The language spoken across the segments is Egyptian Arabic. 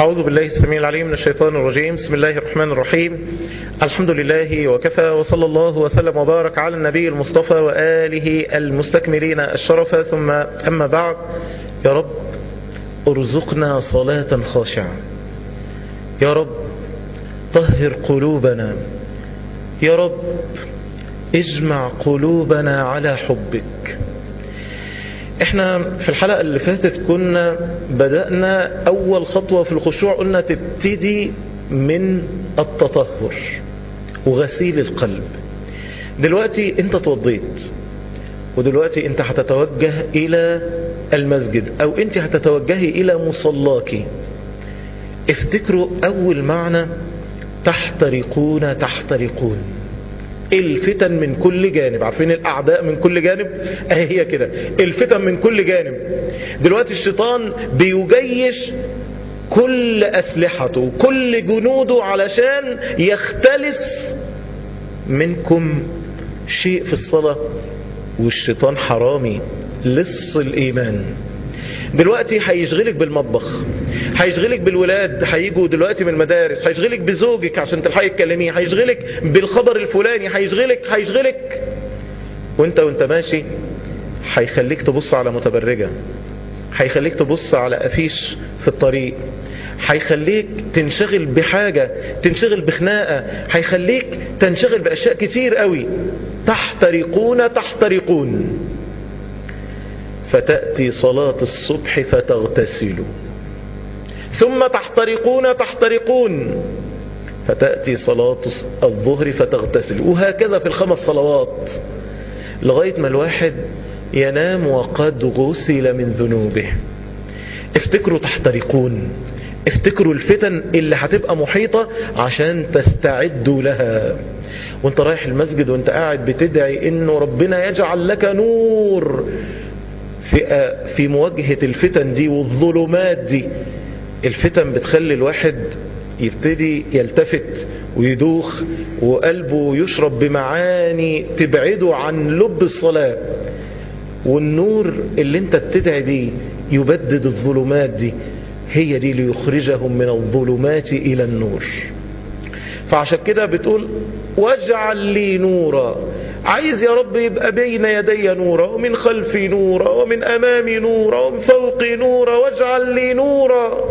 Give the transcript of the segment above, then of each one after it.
أعوذ بالله السميع العليم من الشيطان الرجيم بسم الله الرحمن الرحيم الحمد لله وكفى وصلى الله وسلم وبارك على النبي المصطفى وآله المستكملين الشرف ثم أما بعد يا رب ارزقنا صلاة خاشعة يا رب طهر قلوبنا يا رب اجمع قلوبنا على حبك احنا في الحلقة اللي فاتت كنا بدأنا اول خطوة في الخشوع قلنا تبتدي من التطهر وغسيل القلب دلوقتي انت توضيت ودلوقتي انت هتتوجه الى المسجد او انت هتتوجهي الى مصلاك افتكروا اول معنى تحترقون تحترقون الفتن من كل جانب عارفين الاعداء من كل جانب اهي هي كده الفتن من كل جانب دلوقتي الشيطان بيجيش كل اسلحته كل جنوده علشان يختلس منكم شيء في الصلاة والشيطان حرامي لص الايمان دلوقتي هيشغلك بالمطبخ هيشغلك بالولاد هيجوا دلوقتي من المدارس هيشغلك بزوجك عشان تلحقي تكلميه هيشغلك بالخبر الفلاني هيشغلك هيشغلك وانت وانت ماشي هيخليك تبص على متبرجة هيخليك تبص على أفيش في الطريق هيخليك تنشغل بحاجة تنشغل بخناقة هيخليك تنشغل بأشياء كتير قوي تحترقون تحترقون فتأتي صلاة الصبح فتغتسلوا ثم تحترقون تحترقون فتأتي صلاة الظهر فتغتسل وهكذا في الخمس صلوات لغاية ما الواحد ينام وقد غسل من ذنوبه افتكروا تحترقون افتكروا الفتن اللي هتبقى محيطة عشان تستعدوا لها وانت رايح المسجد وانت قاعد بتدعي انه ربنا يجعل لك نور في في مواجهة الفتن دي والظلمات دي الفتن بتخلي الواحد يبتدي يلتفت ويدوخ وقلبه يشرب بمعاني تبعده عن لب الصلاة والنور اللي انت بتدعي دي يبدد الظلمات دي هي دي ليخرجهم من الظلمات إلى النور فعشان كده بتقول واجعل لي نورا عايز يا رب يبقى بين يدي نورا ومن خلفي نورا ومن أمامي نورا ومن فوقي نورا واجعل لي نورا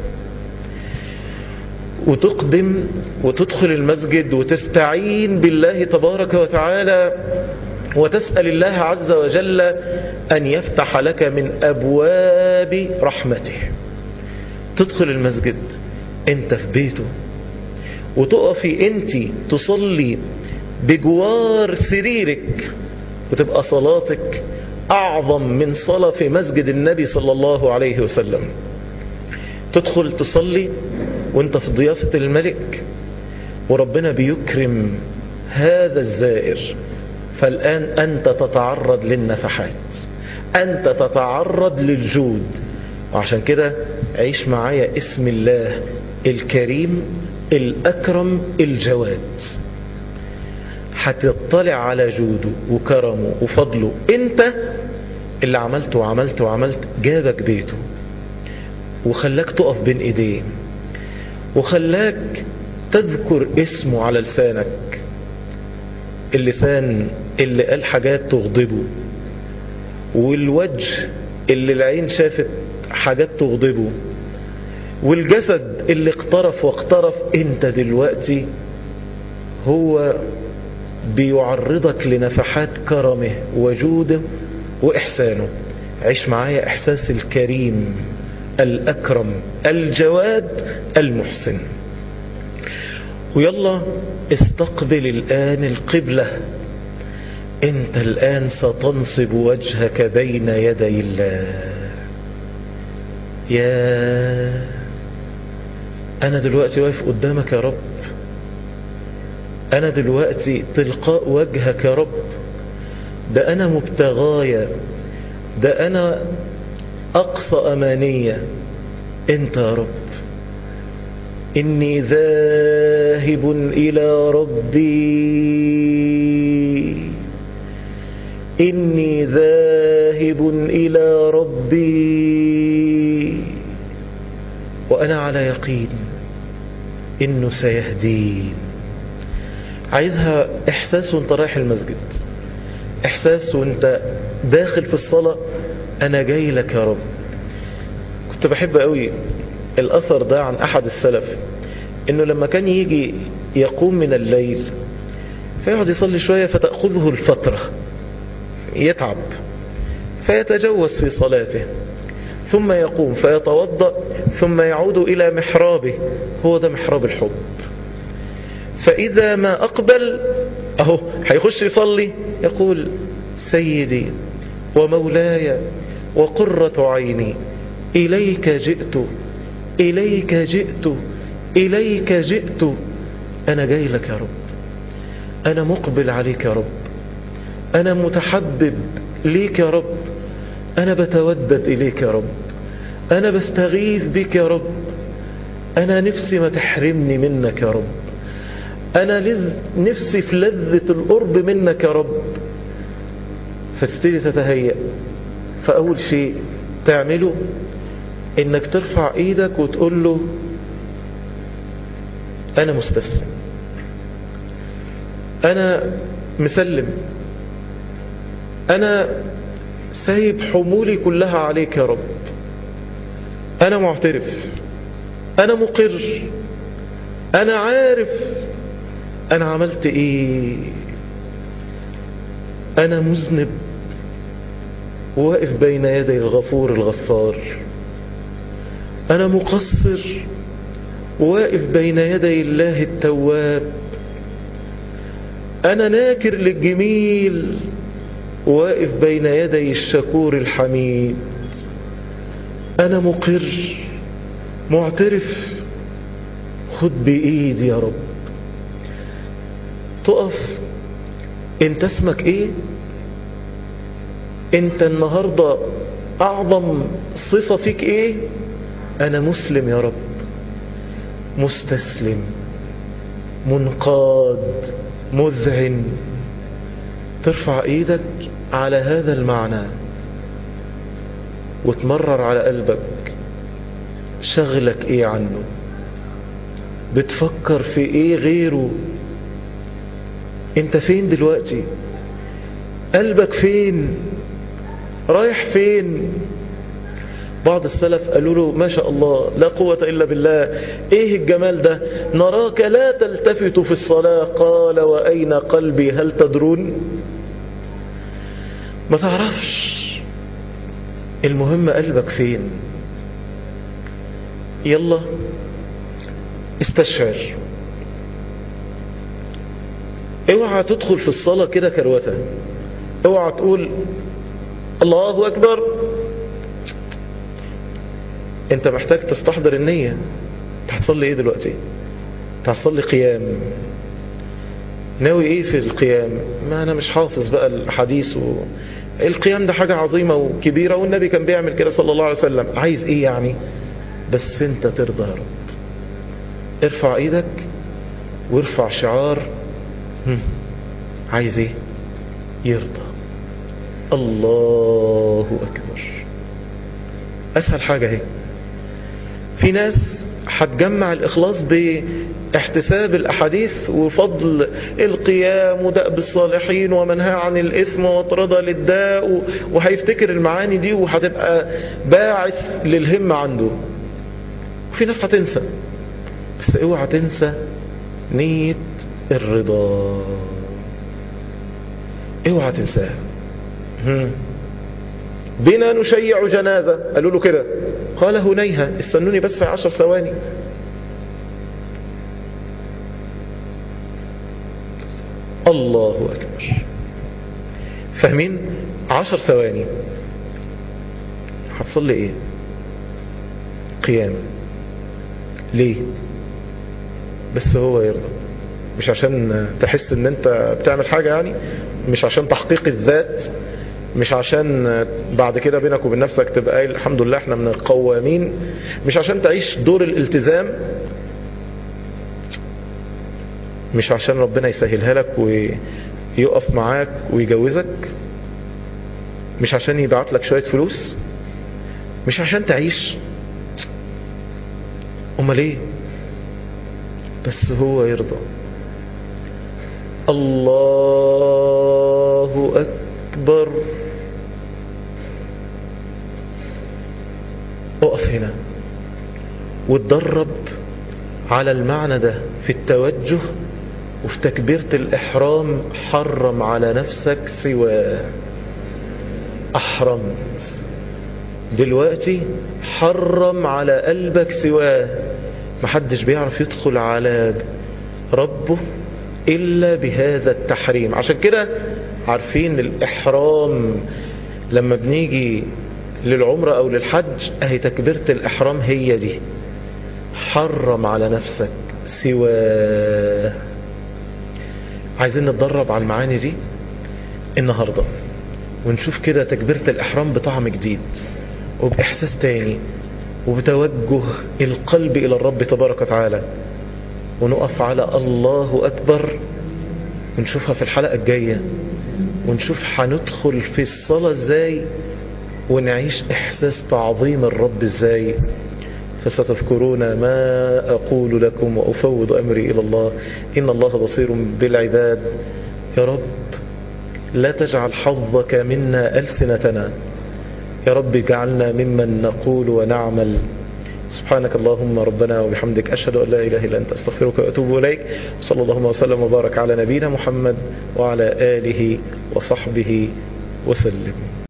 وتقدم وتدخل المسجد وتستعين بالله تبارك وتعالى وتسأل الله عز وجل أن يفتح لك من أبواب رحمته تدخل المسجد انت في بيته وتقفي انت تصلي بجوار سريرك وتبقى صلاتك أعظم من صلاة في مسجد النبي صلى الله عليه وسلم تدخل تصلي وانت في ضيافة الملك وربنا بيكرم هذا الزائر فالآن أنت تتعرض للنفحات أنت تتعرض للجود وعشان كده عيش معايا اسم الله الكريم الأكرم الجواد هتطلع على جوده وكرمه وفضله انت اللي عملت وعملت وعملت جابك بيته وخلاك تقف بين ايديه وخلاك تذكر اسمه على لسانك اللسان اللي قال حاجات تغضبه والوجه اللي العين شافت حاجات تغضبه والجسد اللي اقترف واقترف انت دلوقتي هو بيعرضك لنفحات كرمه وجوده وإحسانه عيش معايا إحساس الكريم الأكرم الجواد المحسن ويلا استقبل الآن القبلة انت الآن ستنصب وجهك بين يدي الله يا أنا دلوقتي واقف قدامك يا رب أنا دلوقتي تلقاء وجهك يا رب ده أنا مبتغايا ده أنا أقصى أمانية أنت يا رب إني ذاهب إلى ربي إني ذاهب إلى ربي وأنا على يقين إنه سيهدين عايزها إحساس وانت رايح المسجد إحساس وانت داخل في الصلاة أنا جاي لك يا رب كنت بحب قوي الأثر ده عن أحد السلف إنه لما كان يجي يقوم من الليل فيقعد يصلي شوية فتأخذه الفترة يتعب فيتجوز في صلاته ثم يقوم فيتوضأ ثم يعود إلى محرابه هو ده محراب الحب فإذا ما أقبل أهو هيخش يصلي يقول سيدي ومولاي وقرة عيني إليك جئت إليك جئت إليك جئت أنا جاي لك يا رب أنا مقبل عليك يا رب أنا متحبب ليك يا رب أنا بتودد إليك يا رب أنا بستغيث بك يا رب أنا نفسي ما تحرمني منك يا رب أنا لز نفسي في لذة القرب منك يا رب فتبتدي تتهيأ فأول شيء تعمله إنك ترفع إيدك وتقول له أنا مستسلم أنا مسلم أنا سايب حمولي كلها عليك يا رب أنا معترف أنا مقر أنا عارف أنا عملت إيه أنا مذنب واقف بين يدي الغفور الغفار أنا مقصر واقف بين يدي الله التواب أنا ناكر للجميل واقف بين يدي الشكور الحميد أنا مقر معترف خد بإيدي يا رب تقف انت اسمك ايه انت النهاردة اعظم صفة فيك ايه انا مسلم يا رب مستسلم منقاد مذعن ترفع ايدك على هذا المعنى وتمرر على قلبك شغلك ايه عنه بتفكر في ايه غيره انت فين دلوقتي قلبك فين رايح فين بعض السلف قالوا له ما شاء الله لا قوة إلا بالله إيه الجمال ده نراك لا تلتفت في الصلاة قال وأين قلبي هل تدرون ما تعرفش المهم قلبك فين يلا استشعر اوعى تدخل في الصلاة كده كروته اوعى تقول الله أكبر انت محتاج تستحضر النية انت هتصلي ايه دلوقتي انت هتصلي قيام ناوي ايه في القيام ما انا مش حافظ بقى الحديث و... القيام ده حاجة عظيمة وكبيرة والنبي كان بيعمل كده صلى الله عليه وسلم عايز ايه يعني بس انت ترضى يا رب ارفع ايدك وارفع شعار هم. عايز ايه يرضى الله اكبر اسهل حاجة اهي في ناس هتجمع الإخلاص باحتساب الأحاديث وفضل القيام ودأب الصالحين ومنهى عن الإثم وطردى للداء وهيفتكر المعاني دي وهتبقى باعث للهمة عنده وفي ناس هتنسى بس اوعى تنسى نية الرضا اوعى تنساها بنا نشيع جنازة قالوا له كده قال هنيها استنوني بس عشر ثواني الله أكبر فاهمين عشر ثواني هتصلي ايه قيام ليه بس هو يرضى مش عشان تحس ان انت بتعمل حاجة يعني مش عشان تحقيق الذات مش عشان بعد كده بينك وبين نفسك تبقى قايل الحمد لله احنا من القوامين مش عشان تعيش دور الالتزام مش عشان ربنا يسهلها لك ويقف معاك ويجوزك مش عشان يبعت لك شوية فلوس مش عشان تعيش امال ايه بس هو يرضى الله اكبر اقف هنا وتدرب على المعنى ده في التوجه وفي تكبيرة الإحرام حرم على نفسك سوى أحرمت دلوقتي حرم على قلبك سواه محدش بيعرف يدخل على ربه إلا بهذا التحريم عشان كده عارفين الإحرام لما بنيجي للعمرة أو للحج أهي تكبيرة الإحرام هي دي حرم على نفسك سواه عايزين نتدرب على المعاني دي النهاردة ونشوف كده تكبيرة الإحرام بطعم جديد وبإحساس تاني وبتوجه القلب إلى الرب تبارك وتعالى ونقف على الله أكبر ونشوفها في الحلقة الجاية ونشوف هندخل في الصلاة ازاي ونعيش إحساس تعظيم الرب ازاي فستذكرون ما أقول لكم وأفوض أمري إلى الله إن الله بصير بالعباد يا رب لا تجعل حظك منا ألسنتنا يا رب اجعلنا ممن نقول ونعمل سبحانك اللهم ربنا وبحمدك أشهد أن لا إله إلا أنت أستغفرك وأتوب إليك صلى الله وسلم وبارك على نبينا محمد وعلى آله وصحبه وسلم